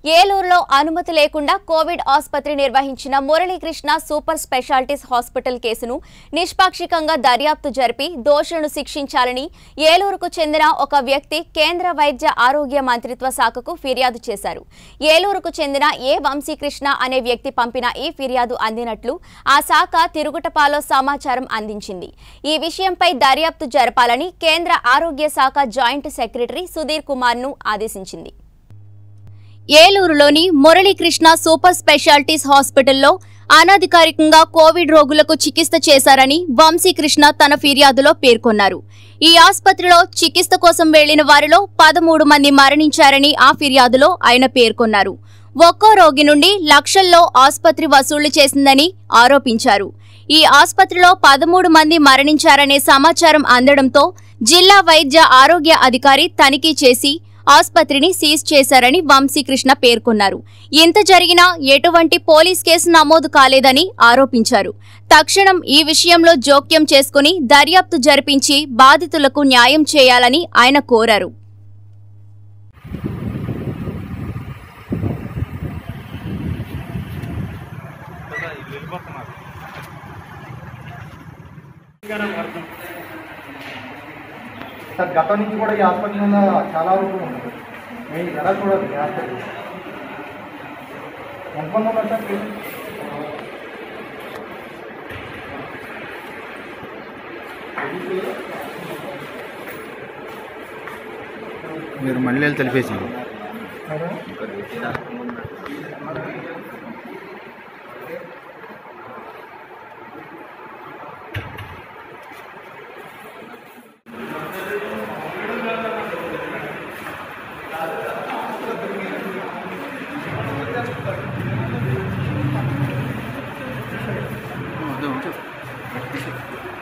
ఏలూరులో అనుమతి లేకుండా కోవిడ్ ఆసుపత్రి నిర్వహించిన మురళీకృష్ణ సూపర్ స్పెషాలిటీస్ హాస్పిటల్ కేసును నిష్పాక్షికంగా దర్యాప్తు జరిపి దోషులను శిక్షించాలని ఏలూరుకు చెందిన ఒక వ్యక్తి కేంద్ర వైద్య ఆరోగ్య మంత్రిత్వ శాఖకు ఫిర్యాదు చేశారు ఏలూరుకు చెందిన ఏ వంశీకృష్ణ అనే వ్యక్తి పంపిన ఈ ఫిర్యాదు అందినట్లు ఆ శాఖ తిరుగుటపాలో సమాచారం అందించింది ఈ విషయంపై దర్యాప్తు జరపాలని కేంద్ర ఆరోగ్య శాఖ జాయింట్ సెక్రటరీ సుధీర్ కుమార్ ను ఆదేశించింది ఏలూరులోని మురళీకృష్ణ సూపర్ స్పెషాలిటీస్ హాస్పిటల్లో అనధికారికంగా కోవిడ్ రోగులకు చికిత్స చేశారని వంశీకృష్ణ తన ఫిర్యాదులో పేర్కొన్నారు ఈ ఆసుపత్రిలో చికిత్స కోసం వెళ్లిన వారిలో పదమూడు మంది మరణించారని ఆ ఫిర్యాదులో ఆయన పేర్కొన్నారు ఒక్కో రోగి నుండి లక్షల్లో ఆసుపత్రి వసూళ్లు చేసిందని ఆరోపించారు ఈ ఆసుపత్రిలో పదమూడు మంది మరణించారనే సమాచారం అందడంతో జిల్లా వైద్య ఆరోగ్య అధికారి తనిఖీ చేసి ఆసుపత్రిని సీజ్ చేశారని వంశీకృష్ణ పేర్కొన్నారు ఇంత జరిగినా ఎటువంటి పోలీస్ కేసు నమోదు కాలేదని ఆరోపించారు తక్షణం ఈ విషయంలో జోక్యం చేసుకుని దర్యాప్తు జరిపించి బాధితులకు న్యాయం చేయాలని ఆయన కోరారు సార్ గతం నుంచి కూడా ఈ హాస్పిటల్లో చాలా వరకు ఉన్నారు మేము ఎలా చూడాలి ఈ హాస్పిటల్ ఎంతమంది ఉన్నారు సార్ పేషెంట్? మీరు మళ్ళీ వెళ్ళి తెలిపేసాను మేడం? వద్దు, ఉంచు.